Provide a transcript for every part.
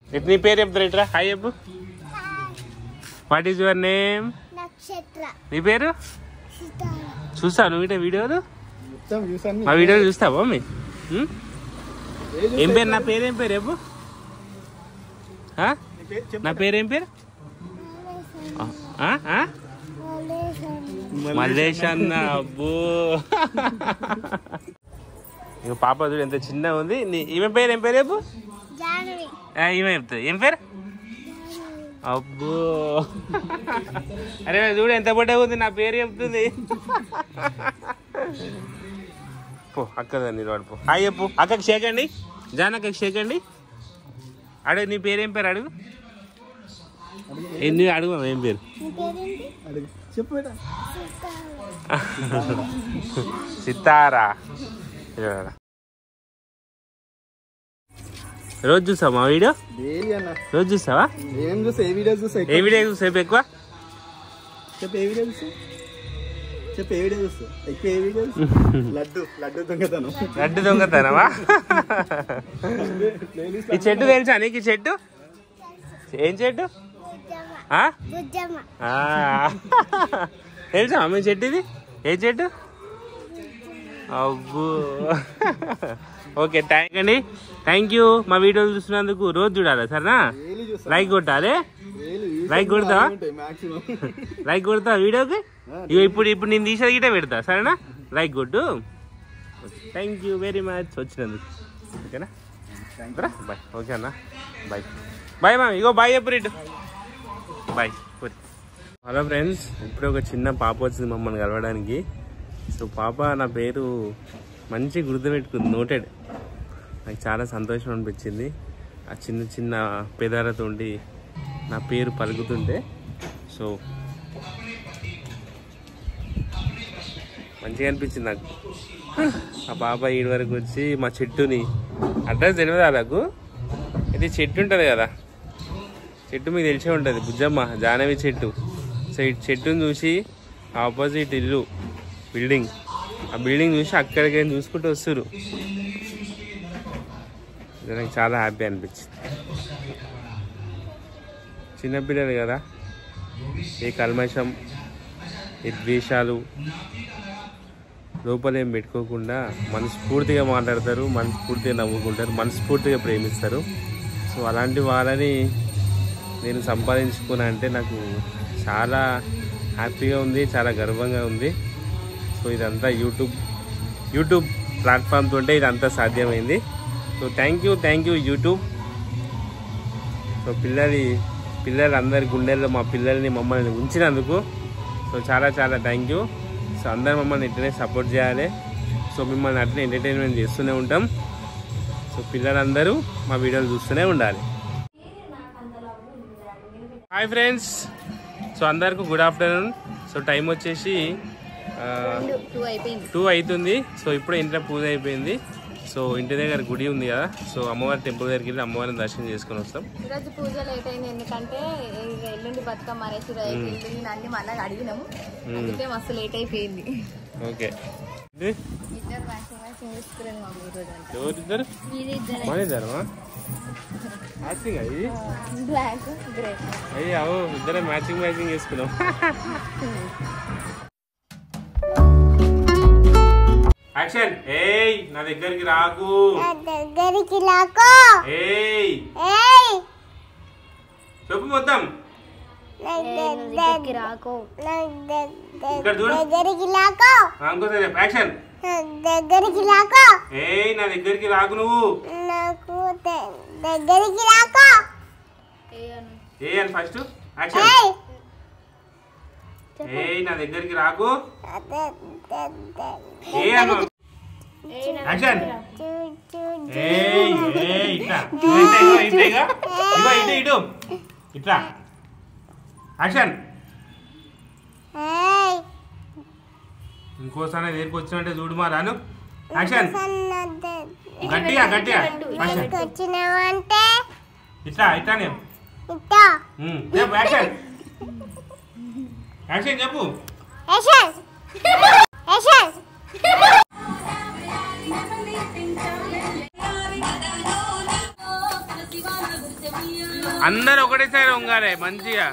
It నీ పేరు చెప్తారు ఇట్రా హాయ్ చెప్పు వాట్ ఈస్ యువర్ నేమ్ నక్షత్ర నీ పేరు సితార చూస్తావు నువ్వు ఇటే వీడియోలు మొత్తం చూసాను మా వీడియోలు చూస్తావా మీ ఉం? ఏం పేరు నా పేరు ఏం పేరు చెప్పు ఆ? నా పేరు ఏం పేరు ఆ? ఆ? మల్లేష్ అన్న అబ్బో ఇక పాప చూడు ఎంత చిన్నగా ఉంది నీ- ఈమె పేరు ఏం పేరు చెప్పు జానవి ఆ, ఈమె చెప్తుంది ఏం పేరు అబ్బో అరే చూడు ఎంత పొట్టే ఉంది నా పేరు చెప్తుంది పో అక్కదా నిలబడు పో హాయ్ చెప్పు అక్కకి షేకండి జానక్కకి షేకండి అడుగు నీ పేరు ఏం పేరు అడుగు ఎన్ని అడుగు ఏం పేరు నీ పేరేంటి అడుగు చెప్పు బేటా సితార సితారా ఇదిగోరా. రోజు చూస్తావా మా వీడియో డైలీ అన్న రోజు చూస్తావా ఏం చూస్తా ఏ వీడియోస్ చూస్తా ఏ వీడియో చూసేపు ఎక్కువ చెప్పు ఏ వీడియో చూస్తా చెప్పు ఏ వీడియో చూస్తా ఎక్కువ ఏ వీడియో లడ్డు లడ్డు దొంగతనం లడ్డు దొంగతనమా ప్లేలిస్ట్ ఈ చెట్టు తెలుసా నీకు ఈ చెట్టు ఏం చెట్టు బుజ్జమ్మ ఆ? బుజ్జమ్మ ఆ. తెలుసా మీ చెట్టు ఇది ఏ చెట్టు అబ్బో ఓకే థ్యాంక్ అండి థ్యాంక్ యూ మా వీడియోలు చూస్తున్నందుకు రోజు చూడాలి సరేనా డైలీ చూస్తా లైక్ కొట్టాలి డైలీ Like కొడతావా? మాక్సిమం లైక్ కొడతా వీడియోకి ఇగో ఇప్పుడు ఇప్పుడు నేను తీసేది గిట్టే పెడతా సరేనా లైక్ కొట్టు థ్యాంక్ యూ వెరీ మచ్ వచ్చినందుకు ఓకేనా బాయ్ ఓకే అన్న బాయ్ బాయ్ మ్యామ్ ఇగో బాయ్ చెప్పు ఇటు బాయ్ హలో ఫ్రెండ్స్ ఇప్పుడు ఒక చిన్న పాప వచ్చింది మమ్మల్ని కలవడానికి సో పాప నా పేరు మంచి గుర్తుపెట్టుకుంది నోటెడ్ నాకు చాలా సంతోషం అనిపించింది ఆ చిన్న చిన్న పెదాలతోటి నా పేరు పలుకుతుంటే సో మంచిగా అనిపించింది నాకు ఆ పాప ఈడి వరకు వచ్చి మా చెట్టుని అడ్రస్ తెలియదా నాకు ఇది చెట్టు ఉంటుంది కదా చెట్టు మీకు తెలిసే ఉంటుంది బుజ్జమ్మ జానవి చెట్టు సో ఈ చెట్టుని చూసి ఆపోజిట్ ఇల్లు బిల్డింగ్ ఆ బిల్డింగ్ చూసి అక్కడికి చూసుకుంటూ వస్తారు ఇది నాకు చాలా హ్యాపీ అనిపించింది చిన్నపిల్లలు కదా ఏ కల్మషం ఏ ద్వేషాలు లోపలేం పెట్టుకోకుండా మనస్ఫూర్తిగా మాట్లాడతారు మనస్ఫూర్తిగా నవ్వుకుంటారు మనస్ఫూర్తిగా ప్రేమిస్తారు సో అలాంటి వాళ్ళని నేను సంపాదించుకున్నా అంటే నాకు చాలా హ్యాపీగా ఉంది చాలా గర్వంగా ఉంది సో ఇదంతా యూట్యూబ్ యూట్యూబ్ ప్లాట్ఫామ్ తోటే ఇదంతా సాధ్యమైంది so thank you thank you YouTube so పిల్లలి పిల్లలందరి గుండెల్లో మా పిల్లల్ని మమ్మల్ని ఉంచినందుకు సో చాలా చాలా థ్యాంక్ యూ సో అందరు మమ్మల్ని ఇట్లనే సపోర్ట్ చేయాలి సో మిమ్మల్ని అట్లనే ఎంటర్టైన్మెంట్ చేస్తూనే ఉంటాం సో పిల్లలందరూ మా వీడియోలు చూస్తూనే ఉండాలి హాయ్ ఫ్రెండ్స్ సో అందరికి గుడ్ ఆఫ్టర్నూన్ సో టైం వచ్చేసి టూ అయిపోయింది టూ అవుతుంది సో ఇప్పుడే ఇంట్లో పూజ అయిపోయింది సో ఇంటి దగ్గర గుడి ఉంది కదా సో అమ్మవారి టెంపుల్ దగ్గరికి వెళ్ళి అమ్మవారిని దర్శనం చేసుకొని వస్తాం ఈరోజు పూజ లేట్ అయింది ఎందుకంటే ఇక ఎల్లుండి బతుకమ్మ అనేసి రేపు ఎల్లుండి అన్ని మళ్ళీ అడిగినాము అందుకే మస్తు లేట్ అయిపోయింది ఓకే ఇది ఇద్దరు మ్యాచింగ్ మ్యాచింగ్ తీసుకురండి మమ్మీ ఈరోజు అంటే ఎవరిద్దరు ఇది ఇద్దరు మన ఇద్దరమా మ్యాచింగ్ ఇది బ్లాక్ గ్రే అయ్యి అవు ఇద్దరే మ్యాచింగ్ మ్యాచింగ్ చేసుకున్నాం యాక్షన్ ఏయ్ నా దగ్గరికి రాకు నా దగ్గరికి లాకో ఏయ్ ఏయ్ చెప్పు మొత్తం నా దగ్గరికి రాకో నా ఇక్కడ చూడు. దగ్గరికి లాకో ఆ, ఇంకోసారి చెప్పు యాక్షన్ నా దగ్గరికి లాకో ఏయ్ నా దగ్గరికి రాకు నువ్వు నాకు ద- దగ్గరికి లాకో ఏ అని ఫస్ట్ యాక్షన్ ఏయ్ ఏయ్ నా దగ్గరికి రాకు ద- ద- ద- ఏ అను యాక్షన్ చూ చూ ఏయ్ ఏయ్ ఇట్లా ఇగో ఇట్లా ఇగో ఇట్లా ఇగో ఇగో ఇటు ఇటు ఇట్లా యాక్షన్ ఏయ్ ఇంకోసారి దగ్గరికి వచ్చినట్టే చూడు మా రాను యాక్షన్ సన్నద్ద గట్టిగా గట్టిగా యాక్షన్ ఇక్కడికి వచ్చినావంటే ఇట్లా ఇట్లానే ఇట్టా ఉమ్, చెప్పు యాక్షన్ యాక్షన్ చెప్పు యశస్ యశస్ శివాల గురించి అందరు ఒకటేసారి వంగాలి మంచిగా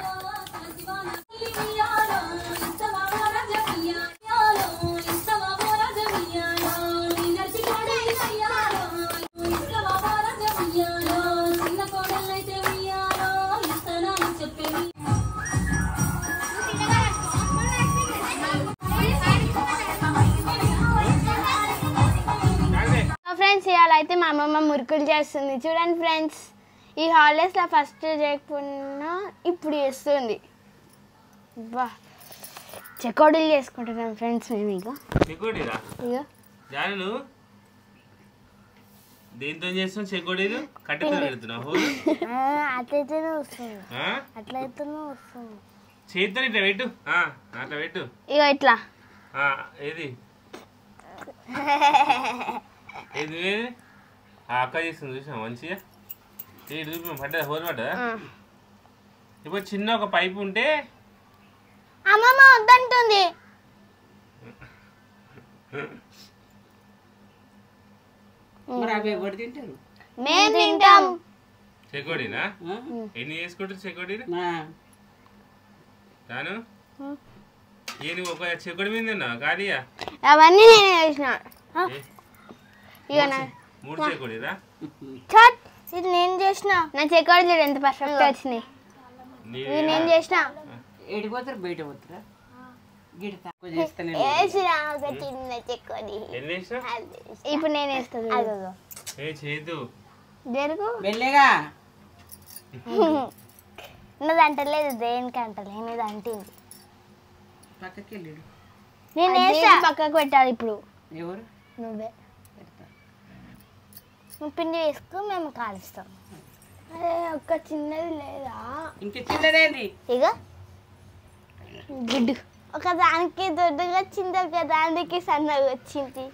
ఫ్రెండ్స్ ఇవాళ అయితే మా అమ్మమ్మ మురుకులు చేస్తుంది చూడండి ఫ్రెండ్స్ ఈ హాలిడేస్లో ఫస్ట్ చేయకపోయినా ఇప్పుడు చేస్తుంది బా చెకోడీలు చేసుకుంటున్నాం ఫ్రెండ్స్ మేము ఇక చెకోడీరా ఇక జాను దేంతో చేస్తున్నావు చెకోడీలు కట్టెతో పెడుతున్నావు హోలు? అట్లయితేనే వస్తుంది ఆ? అట్లయితేనే వస్తుంది చేతితో ఇట్లా పెట్టు ఆ, అట్లా పెట్టు ఇక ఇట్లా ఆ, ఏది ఏది ఏది ఆ అక్క చేస్తుంది చూసినా మంచిగా ఏది చూపి పడ్డదా హోల్ పడ్డదా ఆ. ఇప్పుడు చిన్న ఒక పైపు ఉంటే అమ్మమ్మ వద్దంటుంది మరి అవి ఎవరు తింటారు మేము తింటాం చెకోడీనా ఆ? ఎన్ని చేసుకుంటారు చెకోడీలు ఆ. రాను ఏ నువ్వు ఒక చెకోడి మీద తిన్నావా ఖాళీయా అవన్నీ నేను చేసిన ఏ, ఇక నా మూడు చెకోడీరా చట్ ఇది నేను చేసిన నా చెకోడీ చూడు ఎంత పర్ఫెక్ట్ వచ్చినాయి నీ ఇవి నేను చేసిన ఏడికి పోతారు బయట పోతారా గిడి తక్కువ చేస్తానే వేసిన ఒక చిన్న చెకోడీ ఎన్ని వేసినా ఇప్పుడు నేను వేస్తాను ఏ చేదు జరుగు వెళ్ళేగా నువ్వు అంటలేదు దేనికి అంటలే నీది అంటింది పక్కకి వెళ్ళాడు నేను వేస్తా పక్కకు పెట్టాలి ఇప్పుడు ఎవరు నువ్వే పెడతా నువ్వు పిండి వేసుకో మేము కాలుస్తాం అరే ఒక్క చిన్నది లేదా ఇంక చిన్నదేంది ఇక గుడ్డు ఒక దానికి దొడ్డుగా వచ్చింది ఒక దానికి సన్నగా వచ్చింది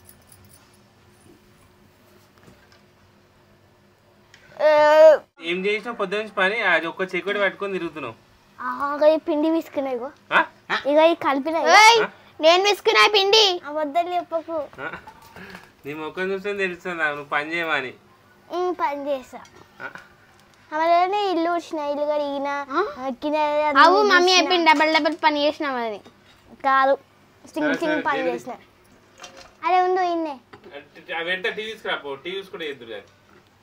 ఆ, ఏం చేసినావు పొద్దు నుంచి పని అది ఒక్క చెకోడి పట్టుకొని తిరుగుతున్నావు ఆగా ఈ పిండి విసుకున్నాయి ఇగో ఆ? ఇక ఈ కలిపిన నేను విసుకున్నా పిండి అబద్ధాలు చెప్పకు ఆ? నీ ముఖం చూస్తే తెలుస్తుంది నువ్వు పని చేయమని ఉమ్, పని చేస్తా ఆ? అమలనే ఇల్లు వచ్చిన ఇల్లు కడిగిన అవు మమ్మీ అయిపోయింది డబల్ డబల్ పని చేసినాం అది కాదు సింగిల్ సరే, సింగిల్ సరే, పని దేని- చేసిన అరే ఉండు ఇన్నే అవి ఎంత టీవీ తీసుకురాపో టీవీ కూడా ఎదురు కానీ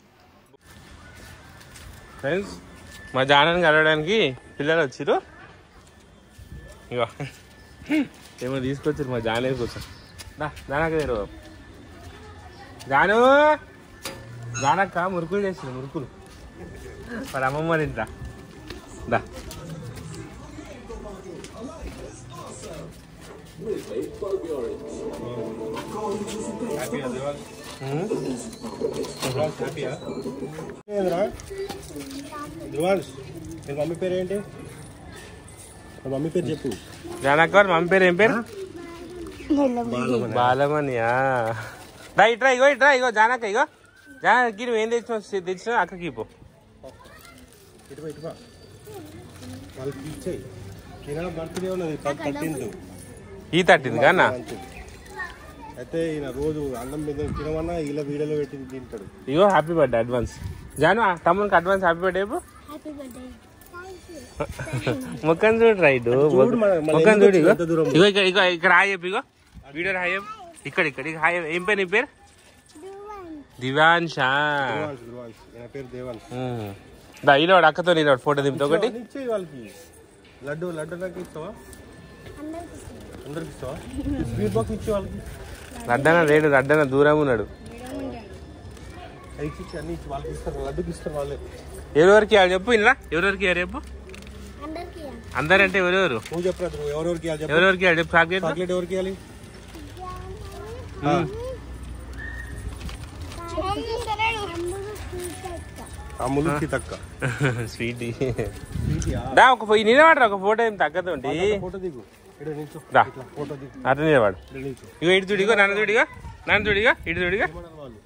ఫ్రెండ్స్ మా జానాన్ని కలవడానికి పిల్లలు వచ్చిరు ఇగో ఏమో తీసుకొచ్చారు మా జానే కోసం దా జానక్క తెరు జాను జానక్క మురుకులు చేసింది మురుకులు మరి అమ్మమ్మ తింటా దా ధ్రువాంశ్ నీ మమ్మీ పేరు ఏంటి నీ మమ్మీ పేరు చెప్పు జానక్క వాళ్ళ మమ్మీ పేరు ఏం పేరు బాలమనియా రా ఇట్రా ఇగో ఇట్రా ఇగో జానక్క ఇగో జానకి నువ్వు ఏం తెచ్చినావు తెచ్చినావు అక్కకి పో ఇటువా ఇటువా వాళ్ళకి ఇచ్చేయి కింద బర్త్డే ఉన్నది థర్టీన్త్ ఈ తట్టింది కన్నా అయితే ఈయన రోజు అన్నం మీద తినమన్నా ఇలా వీడియోలో పెట్టి తింటాడు ఇగో హ్యాపీ బర్త్డే అడ్వాన్స్ జాను ఆ తమ్మునికి అడ్వాన్స్ హ్యాపీ బర్త్డే చెప్పు ముఖం చూడు రైట్ చూడు మన- మన ముఖం చూడు ఇగో ఎంత దూరం ఇగో ఇక్కడ ఇగో ఇక్కడ హాయ్ చెప్పు ఇగో వీడియో హాయ్ చెప్పు ఇక్కడ ఇక్కడ ఇక హాయ్ చెప్పు. ఏం పేరు నీ పేరు దివాన్షా ధ్రువాంశ్ ధ్రువాంశ్ ఈయన పేరు దేవన్ ఉమ్. దా ఈరోడు అక్కతో నీరోడు ఫోటో దింపుతా ఒకటి ఇచ్చేయి వాళ్ళకి లడ్డు లడ్డు నాకు ఇస్తావా అందరికి ఇస్తావా స్వీట్ బాక్స్ ఇచ్చే వాళ్ళకి అడ్డన లేడు అడ్డన దూరం ఉన్నాడు అది ఇచ్చి అన్ని ఇచ్చి వాళ్ళకి ఇస్తారు లడ్డుకి ఇస్తారు వాళ్ళే ఎవరెవరికి ఇవ్వాలి చెప్పు ఇలా ఎవరెవరికి ఇవ్వాలి చెప్పు అందరంటే ఎవరెవరు నువ్వు చెప్పరా నువ్వు ఎవరెవరికి ఇవ్వాలి చెప్పు ఎవరెవరికి ఇవ్వాలి చెప్పు చాక్లెట్ చాక్లెట్ ఎవరికి ఇవ్వాలి అమ్ములు తక్క స్వీట్ దా ఒక ఫో- నిలబడరా ఒక ఫోటో ఏం తగ్గదండి ఫోటో దిగు ఇక్కడ నిల్చో దా ఇట్లా ఫోటో దిగు అట్లా నిలబడు ఇక్కడ నిల్చో ఇగో ఇటు చూడిగో నాన్న చూడిగో నాన్న చూడిగో ఇటు చూడిగో వాళ్ళు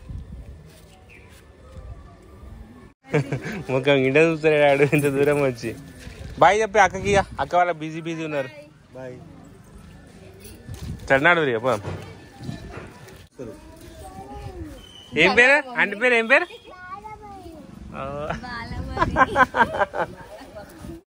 ముఖం ఇంట చూస్తున్నాడు ఇంత దూరం వచ్చి బాయ్ చెప్పి అక్కకి ఇక. అక్క వాళ్ళ బిజీ బిజీ ఉన్నారు బాయ్ చన్నాడు రే పోదాం ఏం పేరు ఆంటీ పేరు ఏం పేరు ఆ. ఏంటి